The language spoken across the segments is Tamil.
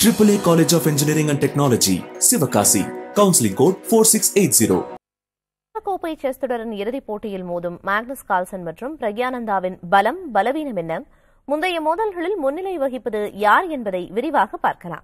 AAA College of Engineering and Technology, Sivakasi. Counseling code 4680. கோப்பை செஸ் தொடரின் இறுதிப் போட்டியில் மோதும் மேக்னஸ் கால்சன் மற்றும் பிரக்யானந்தாவின் பலம் பலவீனம் என்ன முந்தைய மோதல்களில் முன்னிலை வகிப்பது யார் என்பதை விரிவாக பார்க்கலாம்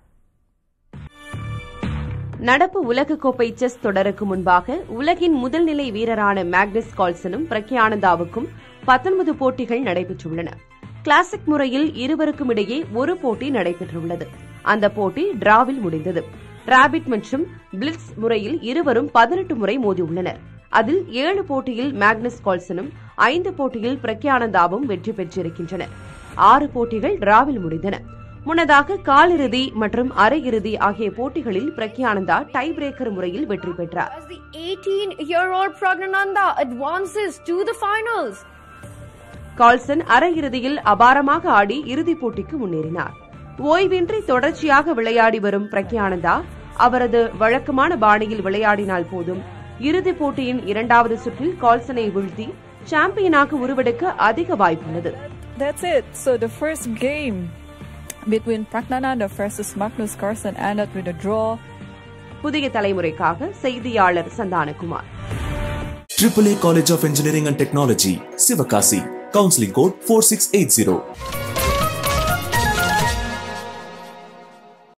நடப்பு உலகக்கோப்பை செஸ் தொடருக்கு முன்பாக உலகின் முதல் நிலை வீரரான மேக்னஸ் கால்சனும் பிரக்யானந்தாவுக்கும் பத்தொன்பது போட்டிகள் நடைபெற்றுள்ளன கிளாசிக் முறையில் இருவருக்கும் இடையே ஒரு போட்டி நடைபெற்றுள்ளது அந்த போட்டி டிராவில் முடிந்தது ராபிட் மற்றும் பிளிட்ஸ் முறையில் இருவரும் பதினெட்டு முறை மோதியுள்ளனர் அதில் ஏழு போட்டியில் மேக்னஸ் கால்சனும் ஐந்து போட்டியில் பிரக்யானந்தாவும் வெற்றி பெற்றிருக்கின்றனர் ஆறு போட்டிகள் டிராவில் முடிந்தன முன்னதாக காலிறுதி மற்றும் அரையிறுதி ஆகிய போட்டிகளில் பிரக்யானந்தா டை பிரேக்கர் முறையில் வெற்றி பெற்றார் As the 18-year-old Pragnananda advances to the finals. Carlsen அரையிறுதியில் அபாரமாக ஆடி இறுதிப் போட்டிக்கு முன்னேறினார் ஓய்வின்றி தொடர்ச்சியாக விளையாடி வரும் பிரக்யானந்தா அவரது வழக்கமான பாணியில் விளையாடினால் போதும் இறுதிப் போட்டியின் இரண்டாவது சுற்றில் கால்சனை வீழ்த்தி சாம்பியனாக உருவெடுக்க அதிக வாய்ப்புள்ளது That's it. So the first game between Pragnananda versus Magnus Carlsen ended with a draw. புதிய தலைமுறைக்காக செய்தியாளர் Santhanakumar AAA College of Engineering and Technology, Sivakasi. Counseling code 4680.